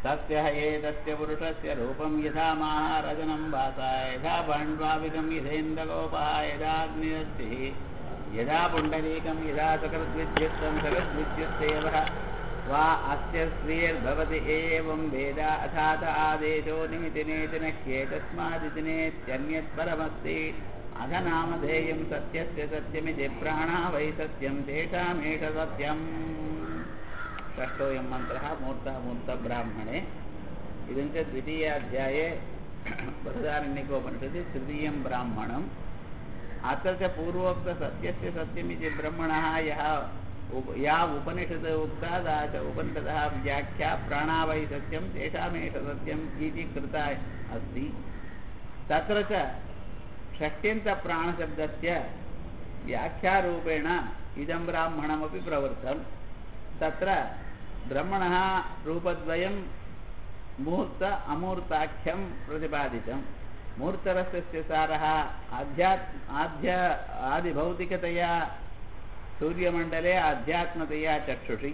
तस्य एतस्य पुरुषस्य रूपं यथा महारजनं वासा यथा पाण्ड्वाविकं यथेन्द्रगोपः यदाग्निरस्तिः यदा पुण्डरीकं यदा सकृद्विद्युत्तं सकृद्विद्युत्सेवः वा अस्य स्त्रियर्भवति एवं वेद अथात आदेशो निमितिनेति न ह्येतस्मादिति नेत्यन्यत्परमस्ति अथ नामधेयं सत्यस्य सत्यमिति प्राणा वै सत्यं तेषामेष सत्यम् षष्ठोऽयं मन्त्रः मूर्तामूर्तब्राह्मणे इदं च द्वितीयाध्याये बृहदारण्यकोपनिषदि तृतीयं ब्राह्मणम् अत्र च पूर्वोक्तसत्यस्य सत्यमिति ब्रह्मणः यः उप या उपनिषत् उक्ता सा च उपनिषदः व्याख्या प्राणावै सत्यं तेषामेष सत्यम् इति कृता अस्ति तत्र च षष्ट्यन्तप्राणशब्दस्य व्याख्यारूपेण इदं ब्राह्मणमपि प्रवृत्तं तत्र ब्रह्मणः रूपद्वयं मूर्त अमूर्ताख्यं प्रतिपादितं मूर्तरसस्य सारः आध्यात् आध्य आदिभौतिकतया सूर्यमण्डले आध्यात्मतया चक्षुषि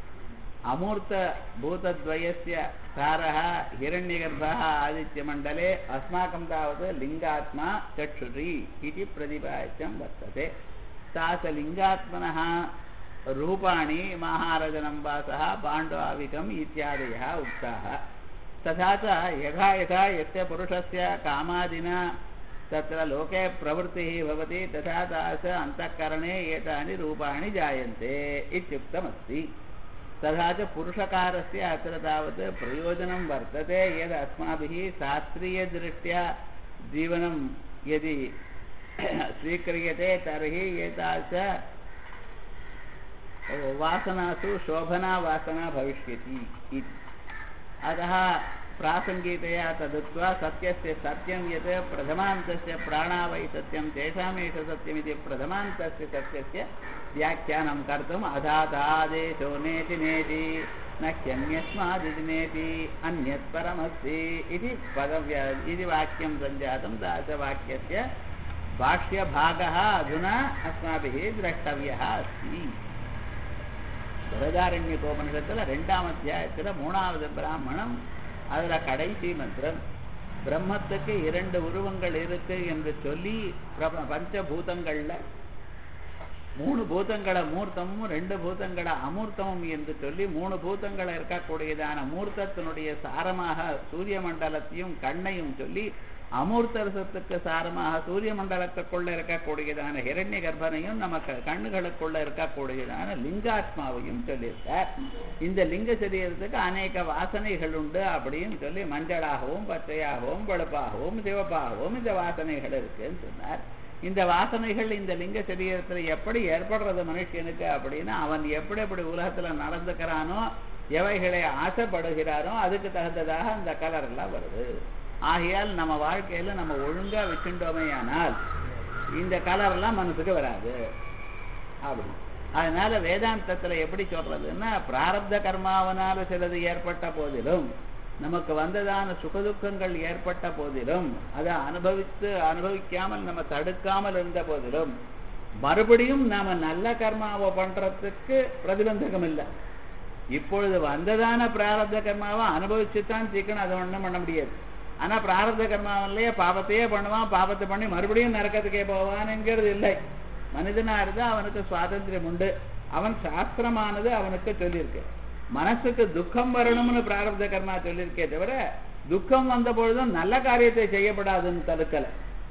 अमूर्तभूतद्वयस्य सारः हिरण्यगर्भः आदित्यमण्डले अस्माकं तावत् लिङ्गात्मा चक्षुषि इति प्रतिपाद्यं वर्तते सा च लिङ्गात्मनः रूपाणि महारजनं वासः पाण्डवाविकम् इत्यादयः उक्ताः तथा च यथा यथा यस्य पुरुषस्य कामादिना तत्र लोके प्रवृत्तिः भवति तथा तास अन्तःकरणे एतानि रूपाणि जायन्ते इत्युक्तमस्ति तथा च पुरुषकारस्य अत्र तावत् प्रयोजनं वर्तते यद् अस्माभिः शास्त्रीयदृष्ट्या जीवनं यदि स्वीक्रियते तर्हि एतादृश वासनासु शोभना वासना भविष्यति इति अतः प्रासङ्गिकतया तदुक्त्वा सत्यस्य सत्यं यत् प्रथमान्तस्य प्राणा वै सत्यं तेषामेष सत्यमिति प्रथमान्तस्य सत्यस्य व्याख्यानं कर्तुम् अधातादेशो नेति नेति न ह्यन्यस्मादिति नेति अन्यत् परमस्ति इति पदव्या इति वाक्यं सञ्जातं दासवाक्यस्य भाष्यभागः अधुना अस्माभिः द्रष्टव्यः अस्ति பிரதாரண்யகோபனிஷத்தில் ரெண்டாம் அத்தியாயத்தில் மூணாவது பிராமணம் அதில் கடைசி மந்திரம் பிரம்மத்துக்கு இரண்டு உருவங்கள் இருக்கு என்று சொல்லி பஞ்சபூதங்களில் மூணு பூதங்களை மூர்த்தமும் ரெண்டு பூதங்களை அமூர்த்தமும் என்று சொல்லி மூணு பூதங்களை இருக்கக்கூடியதான மூர்த்தத்தினுடைய சாரமாக சூரிய மண்டலத்தையும் கண்ணையும் சொல்லி அமூர்த்தரசத்துக்கு சாரமாக சூரிய மண்டலத்துக்குள்ள இருக்கக்கூடியதான ஹிரண்ய கர்ப்பனையும் நமக்கு கண்ணுகளுக்குள்ள இருக்கக்கூடியதான லிங்காத்மாவையும் சொல்லியிருக்கார் இந்த லிங்க சரீரத்துக்கு அநேக வாசனைகள் உண்டு அப்படின்னு சொல்லி மஞ்சளாகவும் பச்சையாகவும் வெளுப்பாகவும் சிவப்பாகவும் இந்த வாசனைகள் இருக்குன்னு சொன்னார் இந்த வாசனைகள் இந்த லிங்க சரீரத்தில் எப்படி ஏற்படுறது மனுஷனுக்கு அப்படின்னா அவன் எப்படி எப்படி உலகத்தில் நடந்துக்கிறானோ எவைகளை ஆசைப்படுகிறானோ அதுக்கு தகுந்ததாக அந்த கலர் எல்லாம் வருது ஆகையால் நம்ம வாழ்க்கையில நம்ம ஒழுங்கா வச்சுட்டோமே ஆனால் இந்த கலர்லாம் மனசுக்கு வராது அப்படி அதனால வேதாந்தத்துல எப்படி சொல்றதுன்னா பிராரப்த கர்மாவனால சிலது ஏற்பட்ட போதிலும் நமக்கு வந்ததான சுகதுக்கங்கள் ஏற்பட்ட போதிலும் அதை அனுபவித்து அனுபவிக்காமல் நம்ம தடுக்காமல் இருந்த போதிலும் மறுபடியும் நாம நல்ல கர்மாவை பண்றதுக்கு பிரதிபந்தகம் இல்லை இப்பொழுது வந்ததான பிராரப்த கர்மாவை அனுபவிச்சுதான் தீக்கணும் அதை ஒன்றும் பண்ண முடியாது ஆனா பிராரப்த கர்மாவிலேயே பாவத்தையே பண்ணுவான் பாவத்தை பண்ணி மறுபடியும் நரக்கத்துக்கே போவான்ங்கிறது இல்லை மனிதனா இருந்தா அவனுக்கு சுவாதந்திரம் உண்டு அவன் சாஸ்திரமானது அவனுக்கு சொல்லியிருக்கு மனசுக்கு துக்கம் வரணும்னு பிராரப்த கர்மா சொல்லியிருக்கே தவிர துக்கம் வந்த பொழுதும் நல்ல காரியத்தை செய்யப்படாதுன்னு தடுக்கல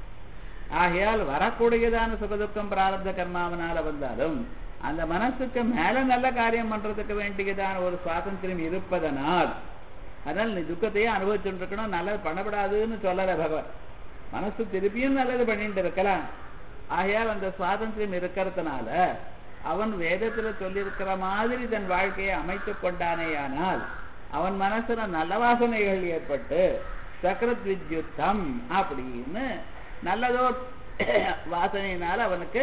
ஆகையால் வரக்கூடியதான சுகதுக்கம் பிராரப்த கர்மாவனால வந்தாலும் அந்த மனசுக்கு மேல நல்ல காரியம் பண்றதுக்கு வேண்டியதான ஒரு சுவாதந்திரம் இருப்பதனால் அதனால் நீ துக்கத்தையே அனுபவிச்சுட்டு இருக்கணும் நல்லது பண்ணப்படாதுன்னு சொல்லல பகவான் மனசு திருப்பியும் நல்லது பண்ணிட்டு இருக்கலாம் ஆகையால் அந்த சுவாதந்திரம் இருக்கிறதுனால அவன் வேதத்துல சொல்லியிருக்கிற மாதிரி தன் வாழ்க்கையை அமைத்து கொண்டானேயானால் அவன் மனசுல நல்ல வாசனைகள் ஏற்பட்டு சக்கரத் வித்யுத்தம் அப்படின்னு நல்லதோ வாசனையினால அவனுக்கு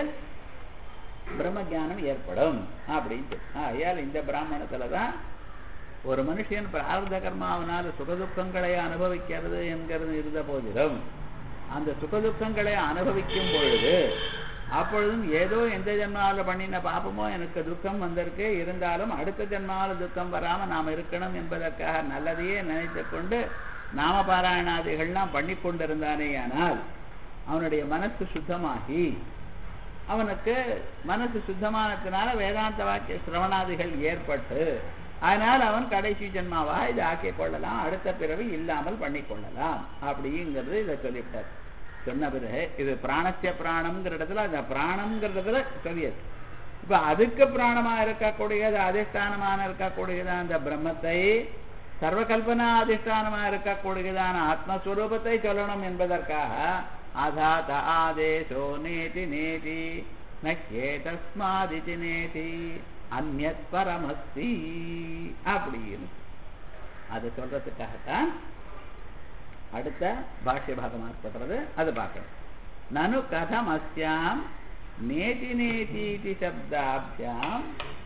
பிரம்ம ஜானம் ஏற்படும் அப்படின்னு ஆகையால் இந்த பிராமணத்துலதான் ஒரு மனுஷன் பிரார்த்த கர்மாவினால் சுகதுக்கங்களை அனுபவிக்கிறது என்கிறது இருந்த போதிலும் அந்த சுகதுக்கங்களை அனுபவிக்கும் பொழுது அப்பொழுதும் ஏதோ எந்த ஜென்மாவில் பண்ணின பாப்பமோ எனக்கு துக்கம் வந்திருக்கு இருந்தாலும் அடுத்த ஜென்மாவில் துக்கம் வராம நாம் இருக்கணும் என்பதற்காக நல்லதையே நினைத்து கொண்டு நாம பாராயணாதிகள்லாம் பண்ணி கொண்டிருந்தானே ஆனால் அவனுடைய மனசு சுத்தமாகி அவனுக்கு மனசு சுத்தமானதுனால வேதாந்த வாக்கிய சிரவணாதிகள் ஏற்பட்டு அதனால் அவன் கடைசி ஜென்மாவாக இதை ஆக்கிக் கொள்ளலாம் அடுத்த பிறவி இல்லாமல் பண்ணி கொள்ளலாம் அப்படிங்கிறது இதை சொல்லிவிட்டார் சொன்ன பிறகு இது பிராணத்திய பிராணம்ங்கிற இடத்துல அந்த பிராணம்ங்கிறதுல சொல்லியது இப்ப அதுக்கு பிராணமா இருக்கக்கூடியது அதிஷ்டானமான இருக்கக்கூடியதான அந்த பிரம்மத்தை சர்வகல்பனா அதிஷ்டானமா இருக்கக்கூடியதான ஆத்மஸ்வரூபத்தை சொல்லணும் என்பதற்காக அதாத ஆதேசோ நேதி நேதி நக்கே தஸ்மாதிதி நேதி அந்நத் பரமஸ்தி அப்படின்னு அது சொல்றதுக்காகத்தான் அடுத்த பாஷ்ய பாகம் ஏற்படுறது அது பார்க்கணும் நனு கதம் அஸ்யாம் நேதி நேதீதி சப்தாபியாம்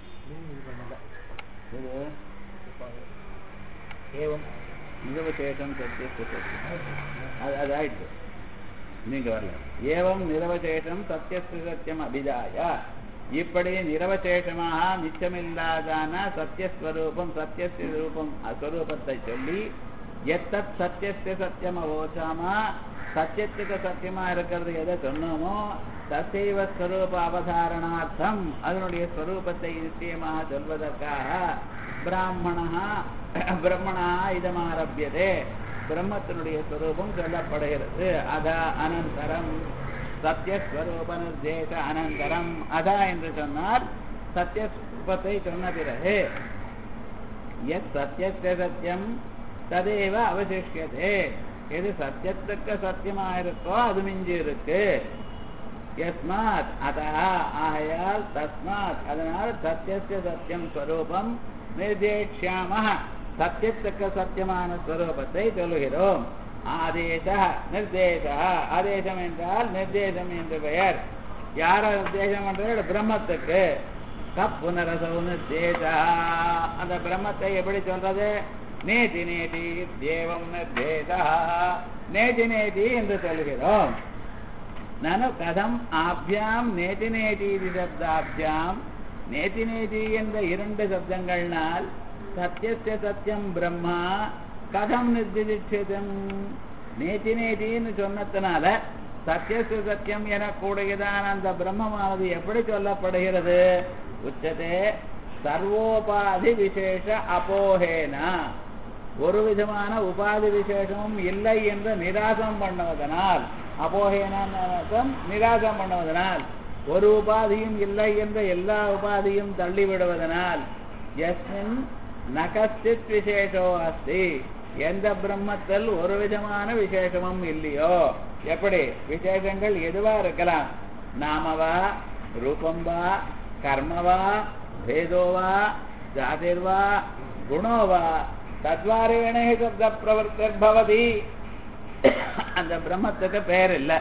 இது ஏவம் நிரவசேஷம் சத்தியஸ்து அது அது ஆயிடுச்சு நீங்க வரல ஏவம் நிரவசேஷம் சத்தியஸ்து சத்தியம் அபிதாய இப்படி நிரவசேஷமாக மிச்சமில்லாதான சத்தியஸ்வரூபம் சத்தியஸ்து ரூபம் ஸ்வரூபத்தை சொல்லி எத்தத் சத்தியஸ்து சத்தியம் அவோச்சாமா சத்தியத்துக்கு சத்தியமா இருக்கிறது எதை சொன்னோமோ தசைவ ஸ்வரூப அவதாரணார்த்தம் அதனுடைய ஸ்வரூபத்தை நிச்சயமாக சொல்வதற்காக பிராமணா பிரம்மணா இதமாரபியதே பிரம்மத்தினுடைய ஸ்வரூபம் சொல்லப்படுகிறது அதா அனந்தரம் சத்தியஸ்வரூப நிர்தேச அனந்தரம் அதா என்று சொன்னால் சத்தியஸ்வரூபத்தை சொன்ன பிறகு எத் சத்தியஸ்ய சத்தியம் ததேவ அவசிஷ்யதே எது சத்தியத்துக்கு சத்தியமா இருக்கோ அது மிஞ்சி இருக்கு யஸ்மாத் அதா ஆகையால் தஸ்மாத் அதனால் சத்தியஸ்ய சத்தியம் ஸ்வரூபம் நிர்தேஷ்யாம சத்தியத்துக்கு சத்தியமான ஸ்வரூபத்தை சொல்லுகிறோம் ஆதேச நிர்தேச ஆதேசம் என்றால் நிர்தேசம் என்று பெயர் யார நிர்தேசம் என்றால் பிரம்மத்துக்கு கப் புனரசவு நிர்தேச அந்த பிரம்மத்தை எப்படி சொல்றது நேதி நேதி தேவம் நிர்தேச நேதி நேதி என்று சொல்கிறோம் நனு கதம் ஆபியாம் நேதி நேதி சப்தாபியாம் நேதி நேதி என்ற இரண்டு சப்தங்கள்னால் சத்தியஸ்ய சத்தியம் பிரம்மா கதம் நிர்திதிட்சிதம் நேதி நேதின்னு சொன்னதுனால சத்தியஸ்ய சத்தியம் எனக்கூடியதான அந்த பிரம்மமானது எப்படி சொல்லப்படுகிறது உச்சதே சர்வோபாதி விசேஷ அபோகேனா ஒரு விதமான உபாதி விசேஷமும் இல்லை என்று நிராசம் பண்ணுவதனால் அபோகேனம் நிராசம் பண்ணுவதனால் ஒரு உபாதியும் இல்லை என்ற எல்லா உபாதியும் தள்ளிவிடுவதனால் எஸ்மின் நகஸ்தித் விசேஷோ அஸ்தி எந்த பிரம்மத்தில் ஒரு விதமான விசேஷமும் இல்லையோ எப்படி விசேஷங்கள் எதுவா இருக்கலாம் நாமவா ரூபம்பா கர்மவா பேதோவா ஜாதிர்வா குணோவா தத்வாரேணே சப்த பிரவர்த்தர் பவதி அந்த பிரம்மத்துக்கு பெயர் இல்லை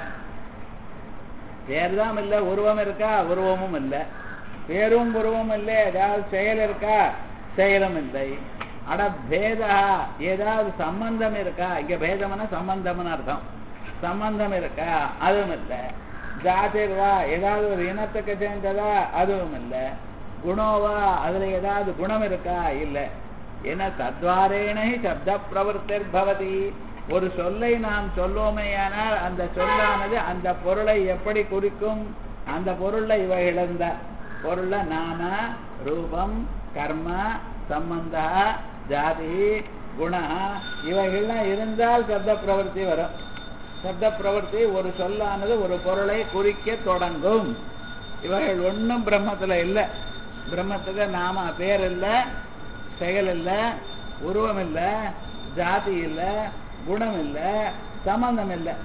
பேர் தான் இல்லை உருவம் இருக்கா உருவமும் இல்லை பேரும் உருவம் இல்லை ஏதாவது செயல் இருக்கா செயலும் இல்லை அட பேதா ஏதாவது சம்பந்தம் இருக்கா இங்க பேதம்னா சம்பந்தம்னு அர்த்தம் சம்பந்தம் இருக்கா அதுவும் இல்லை ஜாதிர்வா ஏதாவது ஒரு இனத்துக்கு சேர்ந்ததா அதுவும் இல்லை குணோவா அதுல ஏதாவது குணம் இருக்கா இல்லை ஏன்னா தத்வாரேனை சப்த பிரவர்த்தர் பவதி ஒரு சொல்லை நாம் சொல்லுவோமேயானால் அந்த சொல்லானது அந்த பொருளை எப்படி குறிக்கும் அந்த பொருளை இவ இழந்த பொருள நாம ரூபம் கர்ம சம்பந்த ஜாதி குண இவைகள்லாம் இருந்தால் சப்த பிரவர்த்தி வரும் சப்த பிரவர்த்தி ஒரு சொல்லானது ஒரு பொருளை குறிக்க தொடங்கும் இவைகள் ஒன்றும் பிரம்மத்துல இல்லை பிரம்மத்துக்கு நாம பேர் இல்லை செயல் இல்லை உருவம் இல்லை ஜாதி இல்லை குணம் இல்லை சம்பந்தம் இல்லை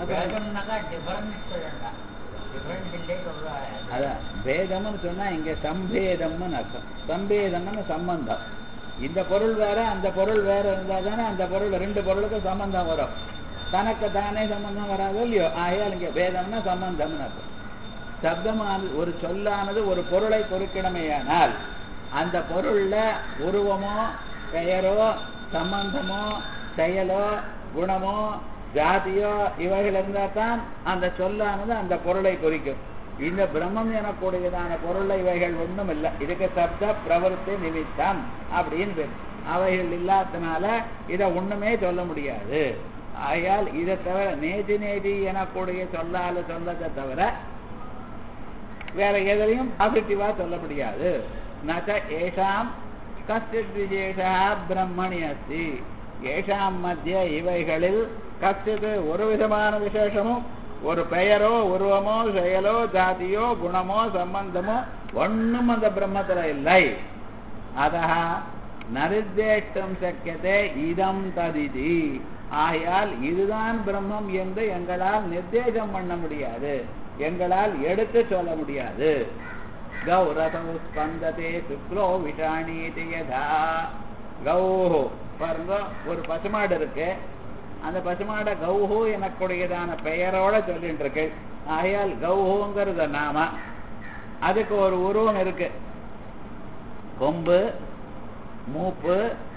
அதான் பேதம்னு சொன்னா இங்க சம்பேதம்னு அர்த்தம் சம்பேதம்னு சம்பந்தம் இந்த பொருள் வேற அந்த பொருள் வேற இருந்தா தானே அந்த பொருள் ரெண்டு பொருளுக்கும் சம்பந்தம் வரும் தனக்கு தானே சம்பந்தம் வராதோ இல்லையோ ஆகையால் இங்க பேதம்னா சம்பந்தம்னு அர்த்தம் சப்தமானது ஒரு சொல்லானது ஒரு பொருளை குறிக்கணுமேயானால் அந்த பொருள்ல உருவமோ பெயரோ சம்பந்தமோ செயலோ குணமோ ஜாதியோ இவைகள் இருந்தால் தான் அந்த சொல்லானது அந்த பொருளை குறிக்கும் இந்த பிரம்மம் எனக்கூடியதான பொருள் இவைகள் ஒண்ணும் இல்லை இதுக்கு சப்த பிரவருத்தி நிமித்தம் அப்படின்னு பேர் அவைகள் இல்லாதனால இதை ஒண்ணுமே சொல்ல முடியாது ஆகையால் இதை தவிர நேதி நேதி எனக்கூடிய சொல்லால சொல்லதை தவிர வேற எதிலையும் பாசிட்டிவா சொல்ல முடியாது நச்ச ஏஷாம் கஷ்டித் விசேஷா பிரம்மணி அஸ்தி ஏஷாம் மத்திய இவைகளில் கஷ்டித் ஒரு விதமான விசேஷமும் ஒரு பெயரோ உருவமோ செயலோ ஜாதியோ குணமோ சம்பந்தமோ ஒண்ணும் அந்த பிரம்மத்துல இல்லை அதா நரித்தேஷ்டம் சக்கியதே இதம் ததிதி ஆகையால் இதுதான் பிரம்மம் என்று எங்களால் நிர்தேசம் பண்ண முடியாது எங்களால் எடுத்து சொல்ல முடியாது கௌரதம் ஸ்பந்ததே சுக்ரோ விஷாணீதி யதா கௌஹோ பாருங்க ஒரு பசுமாடு இருக்கு அந்த பசுமாட கௌஹு எனக்குடையதான பெயரோட சொல்லிட்டு இருக்கு ஆகையால் கௌஹுங்கிறது நாம அதுக்கு ஒரு உருவம் இருக்கு கொம்பு மூப்பு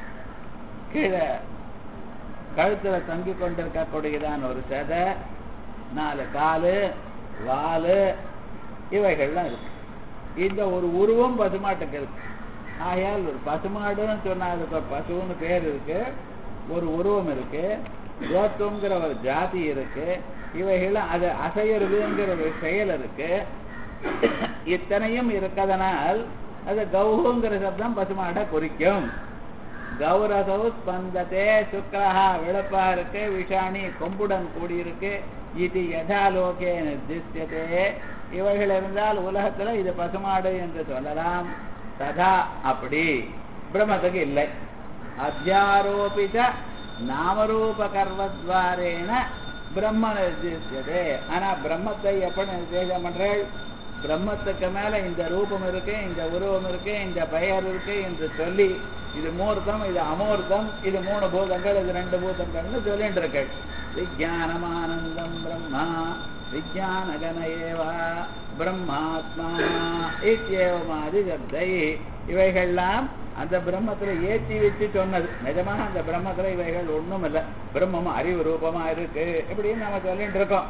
கீழே கழுத்துல தங்கி கொண்டிருக்கக்கூடியதான ஒரு செதை நாலு காலு வாலு இவைகள்லாம் இருக்கு இந்த ஒரு உருவம் பசுமாட்டுக்கு இருக்கு ஆகையால் ஒரு பசுமாடுன்னு சொன்னா அதுக்கு ஒரு பசுன்னு பேர் இருக்கு ஒரு உருவம் இருக்கு கோத்துங்கிற ஒரு ஜாதி இருக்கு இவைகள் அது அசையறதுங்கிற ஒரு செயல் இருக்கு இத்தனையும் இருக்கதனால் அது கௌஹுங்கிற சப்தம் பசுமாடை குறிக்கும் கௌரதோ ஸ்பந்ததே சுக்கரஹா வெளுப்பா இருக்கு விஷாணி கொம்புடன் கூடியிருக்கு இது யதாலோகே நிர்திஷ்யதே இவைகள் இருந்தால் உலகத்துல இது பசுமாடு என்று சொல்லலாம் ததா அப்படி பிரம்மத்துக்கு இல்லை அத்தியாரோபித நாமரூப கர்வத்வாரேன பிரம்ம நிர்திஷ்யதே ஆனா பிரம்மத்தை எப்படி நிர்தேசம் பண்றேன் பிரம்மத்துக்கு மேல இந்த ரூபம் இருக்கு இந்த உருவம் இருக்கு இந்த பெயர் இருக்கு என்று சொல்லி இது மூர்த்தம் இது அமூர்த்தம் இது மூணு பூதங்கள் இது ரெண்டு பூதங்கள்னு சொல்லிட்டு இருக்கு விஜயானமானந்தம் பிரம்மா விஜயானகனேவா பிரம்மாத்மா இத்தியேவமாதி சப்தை இவைகள்லாம் அந்த பிரம்மத்துல ஏற்றி வச்சு சொன்னது நிஜமாக அந்த பிரம்மத்துல இவைகள் ஒண்ணும் இல்லை பிரம்மம் அறிவு ரூபமா இருக்கு இப்படின்னு நம்ம சொல்லிட்டு இருக்கோம்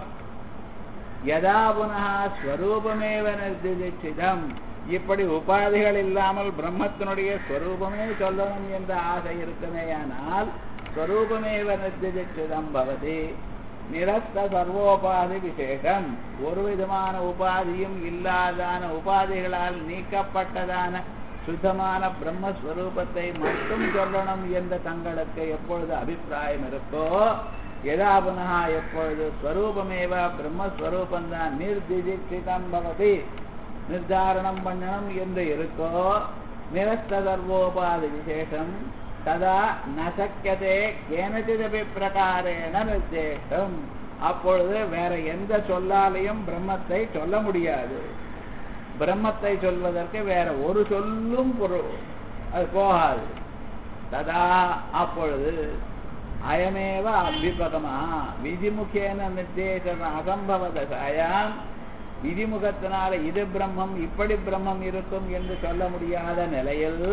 யதா புனः ஸ்வரூபமேவ நிர்திதிச்சிதம் இப்படி உபாதிகள் இல்லாமல் பிரம்மத்தினுடைய ஸ்வரூபமே சொல்லணும் என்ற ஆசை இருக்குமேயானால் ஸ்வரூபமேவ நிர்திதிச்சிதம் பவதி நிரஸ்த சர்வோபாதி விசேஷம் ஒரு விதமான உபாதியும் இல்லாதான உபாதிகளால் நீக்கப்பட்டதான சுத்தமான பிரம்மஸ்வரூபத்தை மட்டும் சொல்லணும் என்ற தங்களுக்கு எப்பொழுது அபிப்பிராயம் இருக்கோ யதா புனः எப்பொழுது ஸ்வரூபமேவ பிரம்மஸ்வரூபந்தான் நிர்திதிக்ஷிதம் பவதி நிர்தாரணம் பண்ணணும் என்று இருக்கோ நிரஸ்த சர்வோபாதி விசேஷம் ததா நசக்கியதே கேனச்சிதபி பிரகாரேன நிர்தேசம் அப்பொழுது வேற எந்த சொல்லாலையும் பிரம்மத்தை சொல்ல முடியாது பிரம்மத்தை சொல்வதற்கு வேற ஒரு சொல்லும் பொருள் அது போகாது ததா அப்பொழுது அயமேவ அபிபகமா விதிமுகேன நிர்தேசம் அசம்பவதசாயாம் விதிமுகத்தினால இது பிரம்மம் இப்படி பிரம்மம் இருக்கும் என்று சொல்ல முடியாத நிலையில்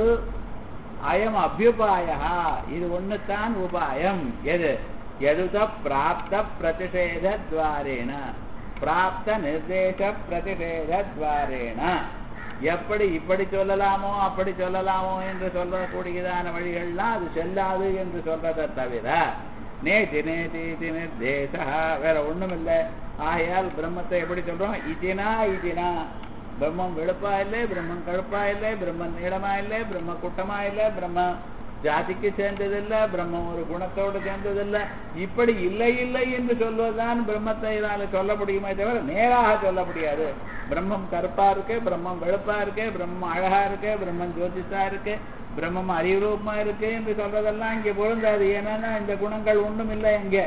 அயம் அபியுபாய இது ஒண்ணுதான் உபாயம் எது எதுத பிராப்த பிரதிஷேத துவாரேன பிராப்த நிர்தேச பிரதிஷேத துவாரேன எப்படி இப்படி சொல்லலாமோ அப்படி சொல்லலாமோ என்று சொல்லக்கூடியதான வழிகள்லாம் அது செல்லாது என்று சொல்றதை தவிர நேதி நேதி இது நிர்தேச வேற ஒண்ணும் இல்லை ஆகையால் பிரம்மத்தை எப்படி சொல்றோம் இதினா இதினா பிரம்மம் வெளுப்பா இல்லை பிரம்மம் கழுப்பா இல்லை பிரம்மம் நீளமா இல்லை பிரம்ம குட்டமா இல்லை பிரம்ம ஜாதிக்கு சேர்ந்ததில்ல பிரம்மம் ஒரு குணத்தோடு சேர்ந்ததில்ல இப்படி இல்லை இல்லை என்று சொல்வதுதான் பிரம்மத்தை இதனால சொல்ல முடியுமே தவிர நேராக சொல்ல முடியாது பிரம்மம் கருப்பா இருக்கு பிரம்மம் வெளுப்பா இருக்கு பிரம்மம் அழகா இருக்கு பிரம்மம் ஜோதிஷா இருக்கு பிரம்மம் அறிவுரூபமா இருக்கு என்று சொல்றதெல்லாம் இங்க பொருந்தாது ஏன்னா இந்த குணங்கள் ஒண்ணும் இல்லை இங்க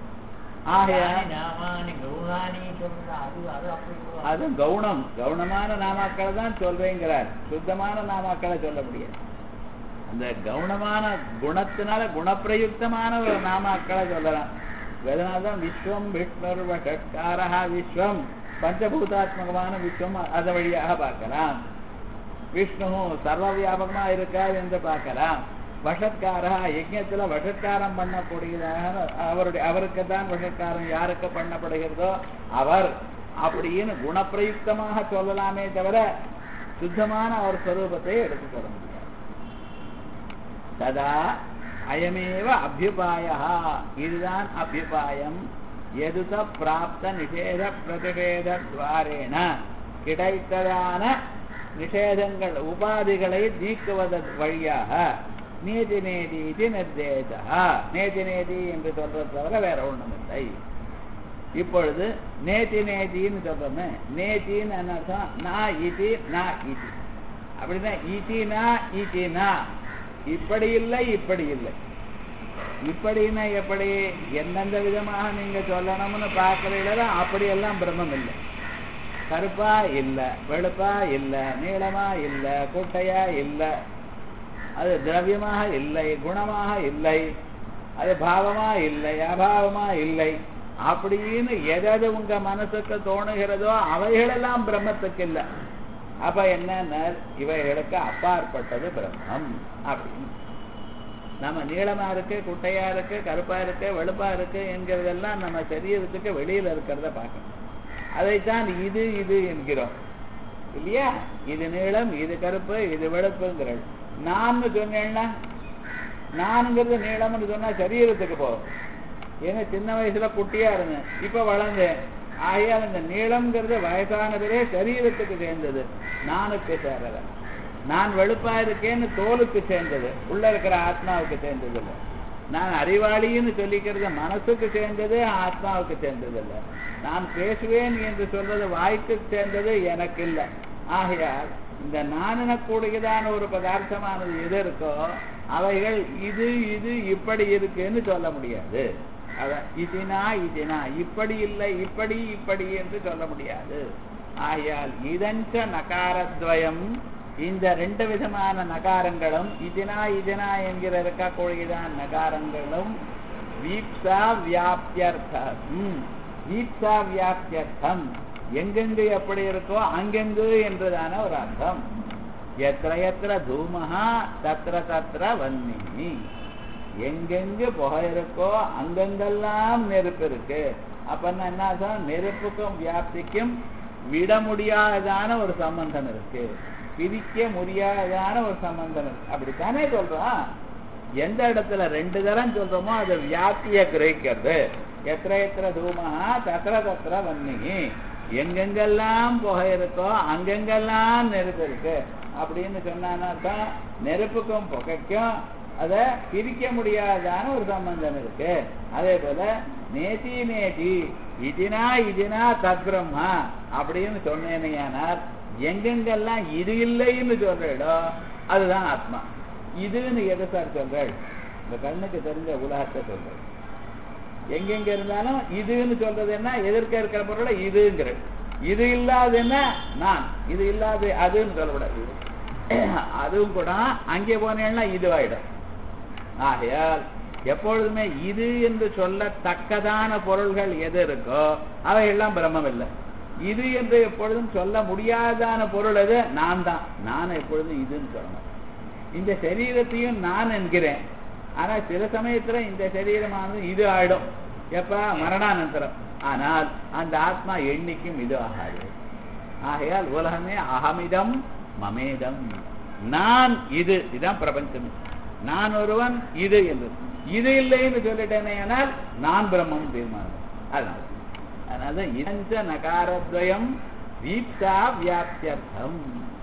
ஆகையா நாமானி கௌராணி சொல்ற அது அது அப்படி சொல்லுவாங்க. அது கவுனம் கவுனமான நாமாக்களை தான் சொல்றேங்கிறார் சுத்தமான நாமாக்களை சொல்ல முடியாது அந்த கவுனமான குணத்தினால குணப்பிரயுக்தமான ஒரு நாமாக்களை சொல்லலாம் அதனால்தான் விஸ்வம் விஷ்ணுர் வஷட்காரா விஸ்வம் பஞ்சபூதாத்மகமான விஸ்வம் அதை வழியாக பார்க்கலாம் விஷ்ணு சர்வ வியாபகமா இருக்கார் என்று பார்க்கலாம் வஷத்காரா யஜ்யத்துல வஷத்காரம் பண்ணக்கூடியதாக அவருடைய அவருக்கு தான் வஷத்காரம் யாருக்கு பண்ணப்படுகிறதோ அவர் அப்படின்னு குணப்பிரயுக்தமாக சொல்லலாமே தவிர சுத்தமான ஒரு ஸ்வரூபத்தை எடுத்து சொல்ல முடியாது ததா அயமேவ அபியுபாய இதுதான் அபியுபாயம் எதுத பிராப்த நிஷேத பிரதிஷேத துவாரேன கிடைத்ததான நிஷேதங்கள் உபாதிகளை நீக்குவதன் வழியாக நேதி நேதி இது நிர்தேசா நேதி நேதி என்று சொல்றது தவிர வேற ஒண்ணுமில்லை இப்பொழுது நேதி நேதின்னு சொல்றோமே நேத்தின்னு என்ன அர்த்தம் நா இதி நா இதி அப்படின்னா இதினா இதினா இப்படி இல்லை இப்படி இல்லை இப்படின்னா எப்படி எந்தெந்த விதமாக நீங்க சொல்லணும்னு பார்க்கறீங்களோ அப்படியெல்லாம் பிரம்மம் இல்லை கருப்பா இல்ல வெளுப்பா இல்ல நீளமா இல்ல குட்டையா இல்ல அது திரவியமாக இல்லை குணமாக இல்லை அது பாவமா இல்லை அபாவமா இல்லை அப்படின்னு எதாவது உங்க மனசுக்கு தோணுகிறதோ அவைகளெல்லாம் பிரம்மத்துக்கு இல்லை அப்ப என்ன இவைகளுக்கு அப்பாற்பட்டது பிரம்மம் அப்படின்னு நம்ம நீளமா இருக்கு குட்டையா இருக்கு கருப்பா இருக்கு வெளுப்பா இருக்கு என்கிறதெல்லாம் நம்ம சரீரத்துக்கு வெளியில இருக்கிறத பார்க்கணும் அதைத்தான் இது இது என்கிறோம் இல்லையா இது நீளம் இது கருப்பு இது வெளுப்புங்கிறது நான் சொன்னேன்னா நான்ங்கிறது நீளம்னு சொன்னா சரீரத்துக்கு போகும் ஏன்னா சின்ன வயசுல குட்டியா இருந்தேன் இப்ப வளர்ந்தேன் ஆகையால் இந்த நீளம்ங்கிறது வயசானவரே சரீரத்துக்கு சேர்ந்தது நானுக்கு சேரல நான் வெளுப்பா இருக்கேன்னு தோலுக்கு சேர்ந்தது உள்ள இருக்கிற ஆத்மாவுக்கு சேர்ந்தது இல்லை நான் அறிவாளின்னு சொல்லிக்கிறது மனசுக்கு சேர்ந்தது ஆத்மாவுக்கு சேர்ந்தது இல்லை நான் பேசுவேன் என்று சொல்றது வாய்க்கு சேர்ந்தது எனக்கு இல்லை ஆகையால் இந்த நானனக்கூடியதான ஒரு பதார்த்தமானது எது இருக்கோ அவைகள் இது இது இப்படி இருக்குன்னு சொல்ல முடியாது அதான் இதுனா இதுனா இப்படி இல்லை இப்படி இப்படி என்று சொல்ல முடியாது ஆகையால் இதஞ்ச நகாரத்வயம் இந்த ரெண்டு விதமான நகாரங்களும் இதனா இதனா என்கிற இருக்கக்கூடியதான் நகாரங்களும் வீப்சா வியாப்தியர்த்தம் வீப்சா வியாப்தியர்த்தம் எங்கெங்கு எப்படி இருக்கோ அங்கெங்கு என்றுதான ஒரு அர்த்தம் எத்திர எத்திர தூமஹா தத்திர தத்திர வன்னினி எங்கெங்கு புகை இருக்கோ அங்கங்கெல்லாம் நெருப்பு இருக்கு அப்பன்னா என்ன அர்த்தம் நெருப்புக்கும் வியாப்திக்கும் விட முடியாததான ஒரு சம்பந்தம் இருக்கு பிரிக்க முடியாததான ஒரு சம்பந்தம் இருக்கு அப்படித்தானே சொல்றோம் எந்த இடத்துல ரெண்டு தரம் சொல்றோமோ அது வியாப்திய கிரகிக்கிறது எத்திர எத்திர தூமஹா தத்திர தத்திர வன்னிகி எங்கெங்கெல்லாம் புகை இருக்கோ அங்கெங்கெல்லாம் நெருப்பு இருக்கு அப்படின்னு சொன்னான்னா நெருப்புக்கும் புகைக்கும் அதை பிரிக்க முடியாதான ஒரு சம்பந்தம் இருக்கு அதே போல நேதி நேதி இதுனா இதுனா தத்பிரம்மா அப்படின்னு சொன்னேனையானால் எங்கெங்கெல்லாம் இது இல்லைன்னு சொல்றீடோ அதுதான் ஆத்மா இதுன்னு எதை சார் சொல்றேன் இந்த கண்ணுக்கு தெரிஞ்ச உலகத்தை சொல்றேன் எங்கெங்க இருந்தாலும் இதுன்னு சொல்றது என்ன எதிர்க்க இருக்கிற பொருளை இதுங்கிற இது இல்லாத என்ன நான் இது இல்லாத அதுன்னு சொல்லக்கூடாது அதுவும் கூட அங்கே போனேன்னா இதுவாயிடும் ஆகையால் எப்பொழுதுமே இது என்று சொல்லத்தக்கதான பொருள்கள் எது இருக்கோ அவை எல்லாம் பிரம்மம் இல்லை இது என்று எப்பொழுதும் சொல்ல முடியாதான பொருள் எது நான் தான் நான் எப்பொழுதும் இதுன்னு சொல்லணும் இந்த சரீரத்தையும் நான் என்கிறேன் ஆனா சில சமயத்துல இந்த சரீரமானது இது ஆயிடும் எப்ப மரணானந்தரம் ஆனால் அந்த ஆத்மா எண்ணிக்கும் இது ஆகாது ஆகையால் உலகமே அகமிதம் மமேதம் நான் இது இதுதான் பிரபஞ்சம் நான் ஒருவன் இது என்று இது இல்லைன்னு சொல்லிட்டேனே ஆனால் நான் பிரம்மம் தீர்மானம் அதனால அதனால இதஞ்ச நகாரத்வயம் வீப்சா வியாப்தியர்த்தம்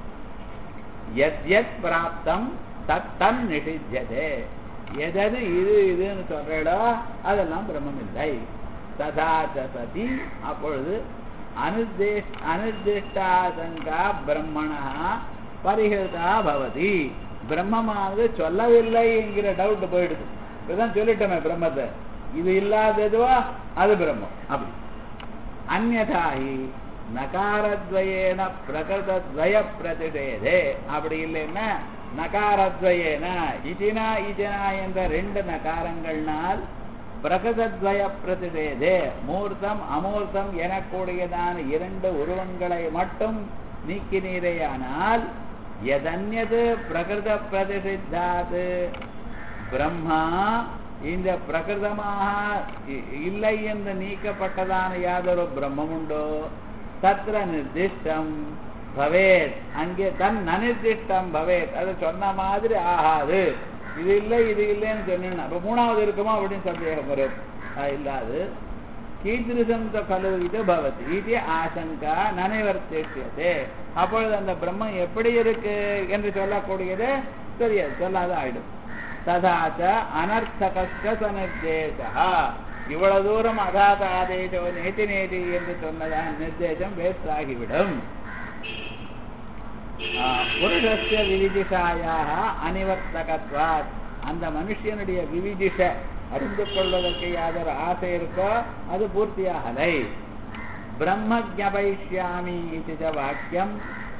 எத் எத் பிராப்தம் தத் தன் நிஷித்தியதே எதது இது இதுன்னு சொல்றடோ அதெல்லாம் பிரம்மம் இல்லை ததா சதி அப்பொழுது அனுதேஷ் அனிர்திஷ்டாசங்கா பிரம்மணா பரிகிருதா பவதி பிரம்மமானது சொல்லவில்லை என்கிற டவுட் போயிடுது இப்பதான் சொல்லிட்டோமே பிரம்மத்தை இது இல்லாததுவா அது பிரம்மம் அப்படி அந்நதாகி நகாரத்வயேன பிரகிருதத்வய பிரதிஷேதே அப்படி இல்லைன்னா நகாரத்வயேன இதினா இதினா என்ற ரெண்டு நகாரங்கள்னால் பிரகதத்வய பிரதிஷேதே மூர்த்தம் அமூர்த்தம் எனக்கூடியதான இரண்டு உருவங்களை மட்டும் நீக்கினீரையானால் எதன்யது பிரகிருத பிரதிஷித்தாது பிரம்மா இந்த பிரகிருதமாக இல்லை என்று நீக்கப்பட்டதான யாதொரு பிரம்மம் உண்டோ தத்ர நிர்திஷ்டம் பவேத் அங்கே தன் நனிர்திஷ்டம் பவேத் அது சொன்ன மாதிரி ஆகாது இது இல்லை இது இல்லைன்னு சொன்னேன் அப்ப மூணாவது இருக்குமா அப்படின்னு சந்தேகம் வரும் அது இல்லாது கீதிருஷம் கலு இது பவதி இது ஆசங்கா நனைவர்த்தியதே அப்பொழுது அந்த பிரம்மம் எப்படி இருக்கு என்று சொல்லக்கூடியது தெரியாது சொல்லாத ஆயிடும் ததாச்ச அனர்த்தகஸ்ட சனிர்தேசா இவ்வளவு தூரம் அகாத ஆதேசோ நேதி நேதி என்று சொன்னதான் நிர்தேசம் வேஸ்ட் ஆகிவிடும் புருஷஸ்ய விவிதிஷாயாக அனிவர்த்தகத்வாத் அந்த மனுஷனுடைய விவிதிஷ அறிந்து கொள்வதற்கு யாதொரு ஆசை இருக்கோ அது பூர்த்தியாகலை பிரம்ம ஜபயிஷ்யாமி இது வாக்கியம்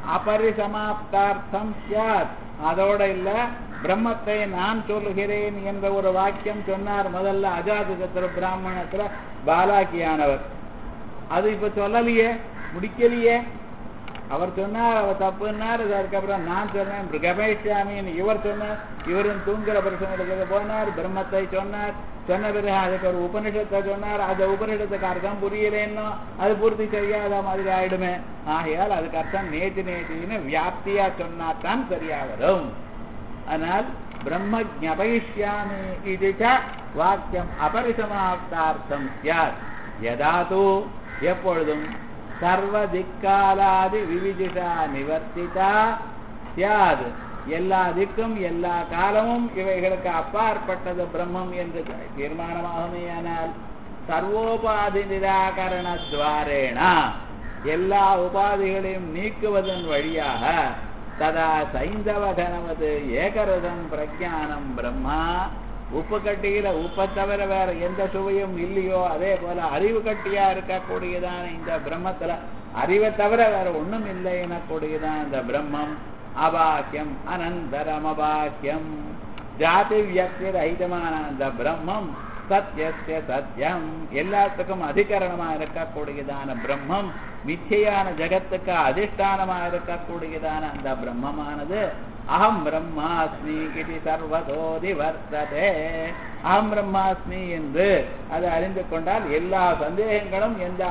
அபரிசமாப்தார்த்தம் சியாத் அதோட இல்ல பிரம்மத்தை நான் சொல்லுகிறேன் என்ற ஒரு வாக்கியம் சொன்னார் முதல்ல அஜாதத்துல பிராமணத்துல பாலாக்கியானவர் அது இப்ப சொல்லலையே முடிக்கலையே அவர் சொன்னார் அவர் தப்புன்னார் அதுக்கப்புறம் நான் சொன்னேன் கபேஷாமின்னு இவர் சொன்னார் இவரும் தூங்குற பிரச்சனை போனார் பிரம்மத்தை சொன்னார் சொன்ன பிறகு அதுக்கு ஒரு உபனிஷத்தை சொன்னார் அந்த உபனிஷத்துக்கு அர்த்தம் புரியலேன்னோ அது பூர்த்தி செய்யாத மாதிரி ஆயிடுமே ஆகையால் அதுக்கு அர்த்தம் நேற்று நேற்றின்னு வியாப்தியா சொன்னாதான் சரியா வரும் ஆனால் பிரம்ம ஜபயிஷ்யாமி இது வாக்கியம் அபரிசமாப்தார்த்தம் சியாத் யதாது எப்பொழுதும் சர்வ திக்காலாதி விவிதிஷா நிவர்த்திதா சியாது எல்லா திக்கும் எல்லா காலமும் இவைகளுக்கு அப்பாற்பட்டது பிரம்மம் என்று தீர்மானமாகுமேயானால் சர்வோபாதி நிராகரண துவாரேனா எல்லா உபாதிகளையும் நீக்குவதன் வழியாக ததா சைந்தவ கனவது ஏகரதம் பிரஜானம் பிரம்மா உப்பு கட்டியில உப்பை தவிர வேற எந்த சுவையும் இல்லையோ அதே போல அறிவு கட்டியா இருக்கக்கூடியதான இந்த பிரம்மத்துல அறிவை தவிர வேற ஒண்ணும் இல்லை எனக்கூடியதான் இந்த பிரம்மம் அபாக்கியம் அனந்தரம் அபாக்கியம் ஜாதி வியக்தி ரஹிதமான அந்த பிரம்மம் சத்தியஸ்ய சத்தியம் எல்லாத்துக்கும் அதிகரணமா இருக்கக்கூடியதான பிரம்மம் மிச்சையான ஜகத்துக்கு அதிஷ்டானமா இருக்கக்கூடியதான அந்த பிரம்மமானது அகம் பிரம்மாஸ்மி இது சர்வதோதி வர்த்ததே அகம் பிரம்மாஸ்மி என்று அதை அறிந்து கொண்டால் எல்லா சந்தேகங்களும் எந்த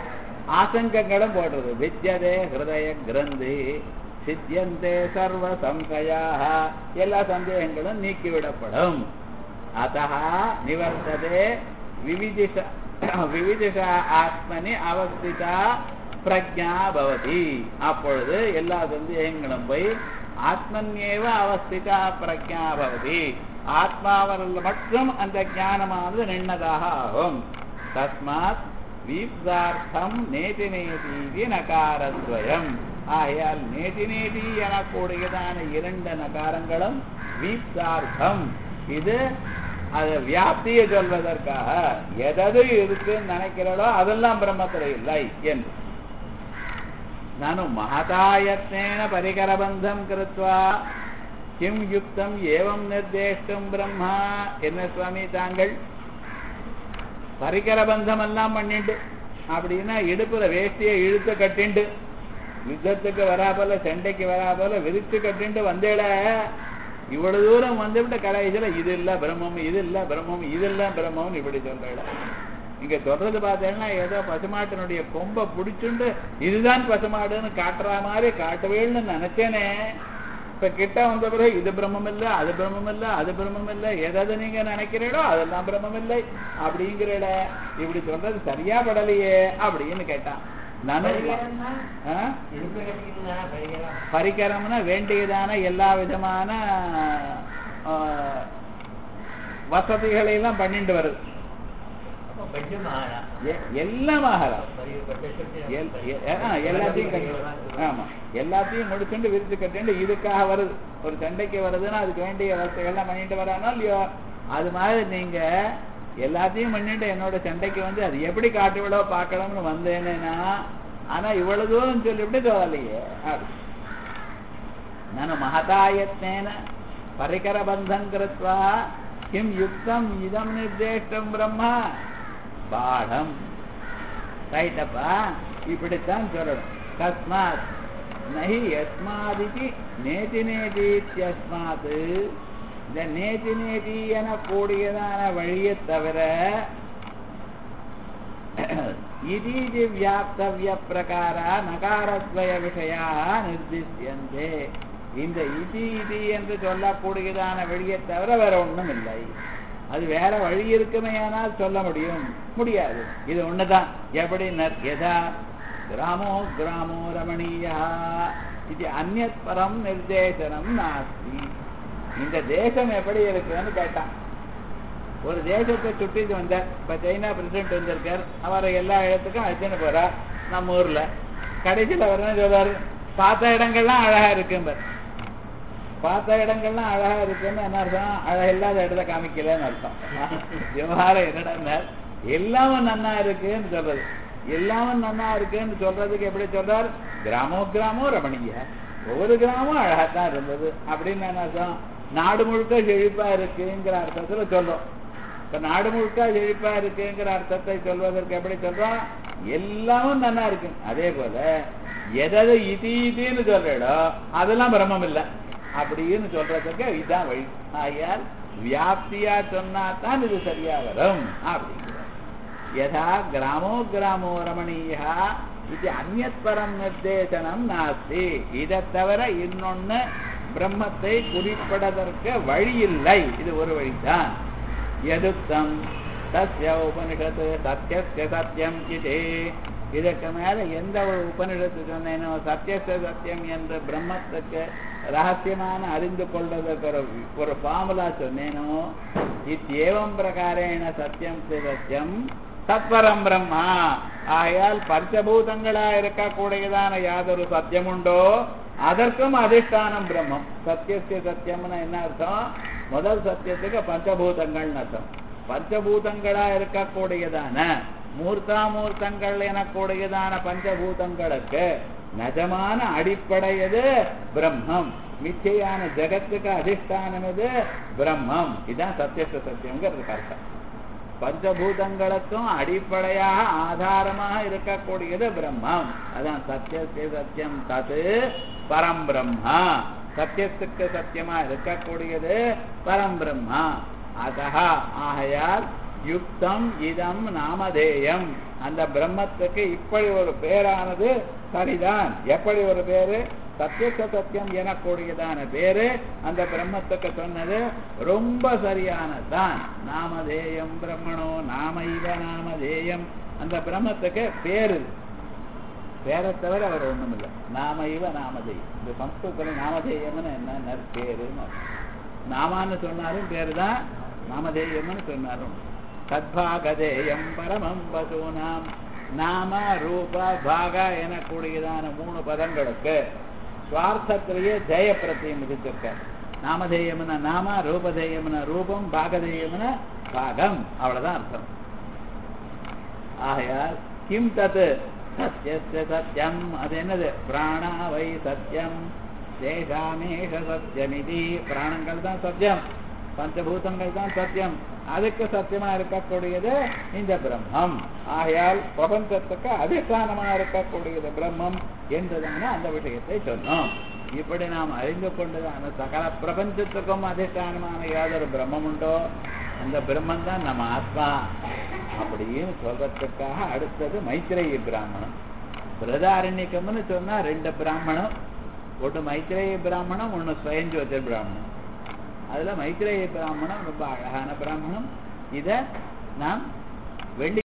ஆசங்கங்களும் போடுறது வித்யதே ஹிருதய கிரந்தி சித்தியந்தே சர்வ சம்சயாக எல்லா சந்தேகங்களும் நீக்கிவிடப்படும் அத்த நிவர்த்ததே விவிதிஷ விவிதிஷ ஆத்மனி அவஸ்திதா பிரஜா பவதி அப்பொழுது எல்லா சந்தேகங்களும் போய் ஆத்மன்யேவ அவஸ்திதா பிரஜா பவதி ஆத்மாவரில் மட்டும் அந்த ஞானமானது நின்னதாக ஆகும் தஸ்மாத் வீப்தார்த்தம் நேதி நேதி நகாரத்வயம் ஆகையால் நேதி நேதி எனக்கூடியதான இரண்டு நகாரங்களும் வீப்தார்த்தம் இது அது வியாப்தியை சொல்வதற்காக எதது இருக்குன்னு நினைக்கிறதோ அதெல்லாம் பிரம்மத்துல இல்லை என்று ನಾನು ಮಹತಾಯತ್ನೇನ ಪರಿಕರಬಂಧಂ ಕೃತ್ವಾ கிம் யுக்தம் ஏவம் நிர்தேஷ்டம் பிரம்மா என்ன சுவாமி தாங்கள் பரிகர பந்தம் எல்லாம் பண்ணிட்டு அப்படின்னா இடுப்புல வேஷ்டியை இழுத்து கட்டிண்டு யுத்தத்துக்கு வராபோல சண்டைக்கு வராபோல விரிச்சு கட்டிண்டு வந்தேட இவ்வளவு தூரம் வந்துவிட்ட கடைசியில இது இல்ல பிரம்மம் இது இல்ல பிரம்மம் இது இல்ல பிரம்மம் இப்படி சொல்றேட இங்க சொல்றது பார்த்தேன்னா ஏதோ பசுமாட்டினுடைய கொம்பை பிடிச்சுண்டு இதுதான் பசுமாடுன்னு காட்டுற மாதிரி காட்டுவேன்னு நினைச்சேனே இப்ப கிட்ட வந்த பிறகு இது பிரம்மம் இல்ல அது பிரம்மம் இல்ல அது பிரம்மம் இல்ல எதாவது நீங்க நினைக்கிறீடோ அதெல்லாம் பிரம்மம் இல்லை அப்படிங்கிறட இப்படி சொல்றது சரியா படலையே அப்படின்னு கேட்டான் பரிகரம்னா? ஆ? இடுப்பு கட்டிக்கிட்டு பரிகரம் பரிகரம்னா வேண்டியதான எல்லா விதமான ஆ, வசதிகளை எல்லாம் பண்ணிட்டு வருது அப்போ பட்டு மாறா எ- எல்லாம் ஆகலாம் எல்- எ- ஆ, எல்லாத்தையும் கட்டி- ஆமா எல்லாத்தையும் முடிச்சுட்டு விரிச்சு கட்டிண்டு இதுக்காக வருது ஒரு சண்டைக்கு வருதுன்னா அதுக்கு வேண்டிய வசதிகள்லாம் பண்ணிட்டு வரானோ இல்லையோ அது மாதிரி நீங்க எல்லாத்தையும் பண்ணிட்டு என்னோட சண்டைக்கு வந்து அது எப்படி காட்டு விட பார்க்கணும்னு வந்தேன்னா ஆனா இவ்வளவு தூரம் சொல்லிவிட்டு சொல்லலையே அப்படி. ನಾನು ಮಹತಾಯತ್ನೇನ ಪರಿಕರಬಂಧಂ ಕೃತ್ವಾ ಕಿಂ ಯುಕ್ತಂ ಇದಂ ನಿರ್ದೇಷ್ಟಂ ಬ್ರಹ್ಮ பாடம் ரைட்டப்பா இப்படித்தான் சொல்லணும் கஸ்மாத் நஹி யஸ்மாதிதி நேதி நேதீத்யஸ்மாத் இந்த நேதி நேதி என கூடியதான வழியை தவிர இதீதி வியாப்தவிய பிரகார நகாரத்வய விஷயா நிர்திஷ்யந்தே இந்த இதி இதி என்று சொல்லக்கூடியதான வழியை தவிர வேற ஒண்ணும் இல்லை அது வேற வழி இருக்குமேயானால் சொல்ல முடியும் முடியாது இது ஒண்ணுதான் எப்படி யதா கிராமோ கிராமோ ரமணீயா இது அந்நத் பரம் நிர்தேசனம் நாஸ்தி இந்த தேசம் எப்படி இருக்குன்னு கேட்டான் ஒரு தேசத்தை சுட்டிட்டு வந்தார் இப்ப சைனா பிரசிடென்ட் வந்திருக்கார் அவரை எல்லா இடத்துக்கும் அழைச்சுன்னு போறார் நம்ம ஊர்ல கடைசியில் அவர் என்ன சொல்றாரு பார்த்த இடங்கள்லாம் அழகா இருக்கும்பார் பார்த்த இடங்கள்லாம் அழகா இருக்குன்னு என்ன அர்த்தம் அழகா இல்லாத இடத்த காமிக்கலன்னு அர்த்தம் விவகாரம் என்னடா எல்லாமும் நன்னா இருக்குன்னு சொல்றது எல்லாமும் நன்னா இருக்குன்னு சொல்றதுக்கு எப்படி சொல்றார் கிராமோ கிராமோ ரமணிய ஒவ்வொரு கிராமம் அழகாத்தான் இருந்தது அப்படின்னு என்ன அர்த்தம் நாடு முழுக்க செழிப்பா இருக்குங்கிற அர்த்தத்துல சொல்றோம் இப்ப நாடு முழுக்க செழிப்பா இருக்குங்கிற அர்த்தத்தை சொல்வதற்கு எப்படி சொல்றோம் எல்லாமும் நன்னா இருக்கு அதே போல எதை இது இதுன்னு சொல்றோ அதெல்லாம் பிரம்மம் இல்லை அப்படின்னு சொல்றதுக்கு இதுதான் வழி ஆகையால் வியாப்தியா சொன்னா தான் இது சரியா வரும் அப்படிங்கிற யதா கிராமோ கிராமோ ரமணீயா இது அந்நத் பரம் நிர்தேசனம் நாஸ்தி இதை தவிர இன்னொன்னு பிரம்மத்தை குறிப்பிடதற்கு வழி இல்லை இது ஒரு வழிதான் எதுத்தம் சத்ய உபனிஷத்து சத்தியஸ்ய சத்தியம் இது இதற்கு மேல எந்த ஒரு உபனிஷத்து சொன்னேனோ சத்தியஸ்ய சத்தியம் என்ற பிரம்மத்துக்கு ரகசியமான அறிந்து கொள்வதற்கு ஒரு ஒரு ஃபார்முலா சொன்னேனோ இத்தேவம் பிரகாரேண சத்தியம் சத்தியம் சத்வரம் பிரம்மா ஆகையால் பஞ்சபூதங்களா இருக்கக்கூடியதான யாதொரு சத்தியம் உண்டோ அதற்கும் அதிஷ்டானம் பிரம்மம் சத்தியசிய சத்தியம்னு என்ன அர்த்தம் முதல் சத்தியத்துக்கு பஞ்சபூதங்கள்னு அர்த்தம் பஞ்சபூதங்களா இருக்கக்கூடியதான மூர்த்தாமூர்த்தங்கள் எனக்கூடியதான பஞ்சபூதங்களுக்கு நிஜமான அடிப்படை எது பிரம்மம் மிச்சையான ஜகத்துக்கு அதிஷ்டானம் எது பிரம்மம் இதுதான் சத்தியச சத்தியம்ங்கிறதுக்கு அர்த்தம் பஞ்சபூதங்களுக்கும் அடிப்படையாக ஆதாரமாக இருக்கக்கூடியது பிரம்மம் அதான் சத்தியசிய சத்தியம் தது பரம் பிரம்மா சத்தியத்துக்கு சத்தியமா இருக்கக்கூடியது பரம் பிரம்மா அதா ஆகையால் யுக்தம் இதம் நாமதேயம் அந்த பிரம்மத்துக்கு இப்படி ஒரு பேரானது சரிதான் எப்படி ஒரு பேரு சத்தியத்த சத்தியம் எனக்கூடியதான பேரு அந்த பிரம்மத்துக்கு சொன்னது ரொம்ப சரியானதுதான் நாமதேயம் பிரம்மணோ நாம இவ நாமதேயம் அந்த பிரம்மத்துக்கு பேரு பேரை தவிர அவர் ஒண்ணும் இல்லை நாம இவ நாமதேயம் இந்த சம்ஸ்கிருதத்துல நாமதேயம்னு என்ன பேருன்னு நாமான்னு சொன்னாலும் பேரு தான் நாமதேயம்னு சொன்னாலும் சத்பாகதேயம் பரமம் வசூனாம் நாம ரூப பாக எனக்கூடியதான மூணு பதங்களுக்கு சுவார்த்தத்திலேயே ஜெய பிரத்தியம் விதித்திருக்க நாமதேயம்னா நாம ரூபதேயம்னா ரூபம் பாகதேயம்னா பாகம் அவ்வளவுதான் அர்த்தம் ஆகையால் கிம் தத்து சத்தியஸ்ய சத்தியம் அது என்னது பிராணா வை சத்தியம் தேகாமேஷ சத்தியமிதி பிராணங்கள் தான் சத்தியம் பஞ்சபூதங்கள் தான் சத்தியம் அதுக்கு சத்தியமா இருக்கக்கூடியது இந்த பிரம்மம் ஆகையால் பிரபஞ்சத்துக்கு அதிஷ்டானமா இருக்கக்கூடியது பிரம்மம் என்றுதான அந்த விஷயத்தை சொன்னோம் இப்படி நாம் அறிந்து கொண்டதான சகல பிரபஞ்சத்துக்கும் அதிஷ்டானமான யாதொரு பிரம்மம் உண்டோ அந்த பிரம்மன் தான் நம்ம ஆத்மா அப்படின்னு சொல்றதுக்காக அடுத்தது மைத்திரேய பிராமணம் பிரதாரண்யக்கம்னு சொன்னா ரெண்டு பிராமணம் ஒன்று மைத்திரேய பிராமணம் ஒன்று ஸ்வயஞ்சோதிர் பிராமணம் அதுல மைத்திரேய பிராமணம் ரொம்ப அழகான பிராமணம் இத நாம் வெள்ளி